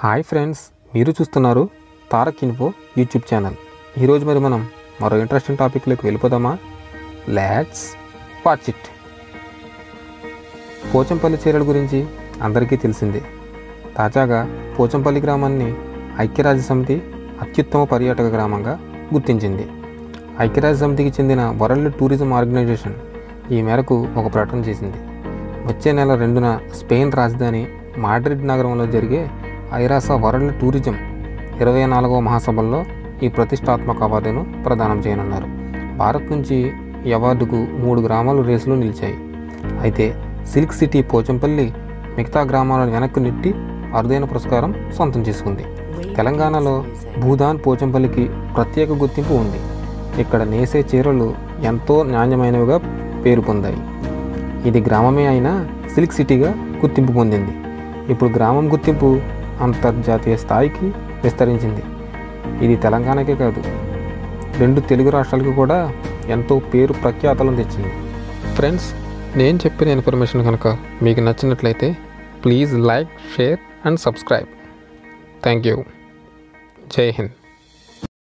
hi friends మీరు చూస్తున్నారు Tarak info YouTube channel ఈరోజు మరి మనం మరో ఇంట్రెస్టింగ్ టాపిక్లోకి వెళ్ళిపోదామా లాట్స్ వాచ్ ఇట్ పోచంపల్లి చీరల గురించి అందరికీ తెలిసిందే తాజాగా పోచంపల్లి గ్రామాన్ని ఐక్యరాజ్య సమితి అత్యుత్తమ పర్యాటక గ్రామంగా గుర్తించింది ఐక్యరాజ్య సమితికి చెందిన వరల్డ్ టూరిజం ఆర్గనైజేషన్ ఈ మేరకు ఒక ప్రకటన చేసింది వచ్చే నెల రెండున స్పెయిన్ రాజధాని మాడ్రిడ్ నగరంలో జరిగే ఐరాస వరల్డ్ టూరిజం ఇరవై నాలుగవ మహాసభల్లో ఈ ప్రతిష్టాత్మక అవార్డును ప్రదానం చేయనున్నారు భారత్ నుంచి ఈ అవార్డుకు మూడు గ్రామాలు రేసులో నిలిచాయి అయితే సిల్క్ సిటీ పోచంపల్లి మిగతా గ్రామాలను వెనక్కి నెట్టి అరుదైన పురస్కారం సొంతం చేసుకుంది తెలంగాణలో భూదాన్ పోచంపల్లికి ప్రత్యేక గుర్తింపు ఉంది ఇక్కడ నేసే చీరలు ఎంతో నాణ్యమైనవిగా పేరు పొందాయి ఇది గ్రామమే అయినా సిల్క్ సిటీగా గుర్తింపు పొందింది ఇప్పుడు గ్రామం గుర్తింపు అంతర్జాతీయ స్థాయికి విస్తరించింది ఇది తెలంగాణకే కాదు రెండు తెలుగు రాష్ట్రాలకు కూడా ఎంతో పేరు ప్రఖ్యాతలను తెచ్చింది ఫ్రెండ్స్ నేను చెప్పిన ఇన్ఫర్మేషన్ కనుక మీకు నచ్చినట్లయితే please like share and subscribe thank you జై హింద్